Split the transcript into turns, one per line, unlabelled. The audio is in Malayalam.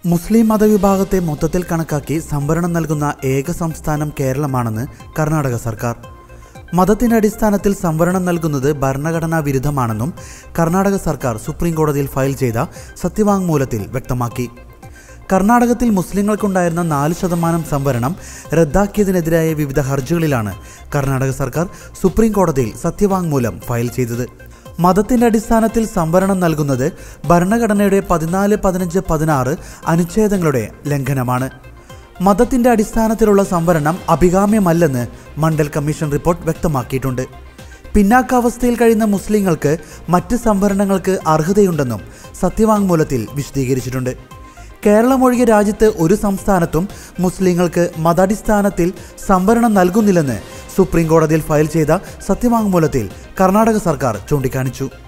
മുസ്ലിം മതവിഭാഗത്തെ മൊത്തത്തിൽ കണക്കാക്കി സംവരണം നൽകുന്ന ഏക സംസ്ഥാനം കേരളമാണെന്ന് കർണാടക സർക്കാർ മതത്തിന്റെ അടിസ്ഥാനത്തിൽ സംവരണം നൽകുന്നത് ഭരണഘടനാ വിരുദ്ധമാണെന്നും കർണാടക സർക്കാർ സുപ്രീം കോടതിയിൽ ഫയൽ ചെയ്ത സത്യവാങ്മൂലത്തിൽ വ്യക്തമാക്കി കർണാടകത്തിൽ മുസ്ലിങ്ങൾക്കുണ്ടായിരുന്ന നാല് ശതമാനം സംവരണം റദ്ദാക്കിയതിനെതിരായ വിവിധ ഹർജികളിലാണ് കർണാടക സർക്കാർ സുപ്രീം കോടതിയിൽ സത്യവാങ്മൂലം ഫയൽ ചെയ്തത് മതത്തിന്റെ അടിസ്ഥാനത്തിൽ സംവരണം നൽകുന്നത് ഭരണഘടനയുടെ പതിനാല് പതിനഞ്ച് പതിനാറ് അനുച്ഛേദങ്ങളുടെ ലംഘനമാണ് മതത്തിന്റെ അടിസ്ഥാനത്തിലുള്ള സംവരണം അഭികാമ്യമല്ലെന്ന് മണ്ഡൽ കമ്മീഷൻ റിപ്പോർട്ട് വ്യക്തമാക്കിയിട്ടുണ്ട് പിന്നാക്കാവസ്ഥയിൽ കഴിയുന്ന മുസ്ലിങ്ങൾക്ക് മറ്റ് സംവരണങ്ങൾക്ക് അർഹതയുണ്ടെന്നും സത്യവാങ്മൂലത്തിൽ വിശദീകരിച്ചിട്ടുണ്ട് കേരളമൊഴികെ രാജ്യത്ത് ഒരു സംസ്ഥാനത്തും മുസ്ലിങ്ങൾക്ക് മതാടിസ്ഥാനത്തിൽ സംവരണം നൽകുന്നില്ലെന്ന് സുപ്രീം കോടതിയിൽ ഫയൽ ചെയ്ത സത്യവാങ്മൂലത്തിൽ കർണാടക സർക്കാർ ചൂണ്ടിക്കാണിച്ചു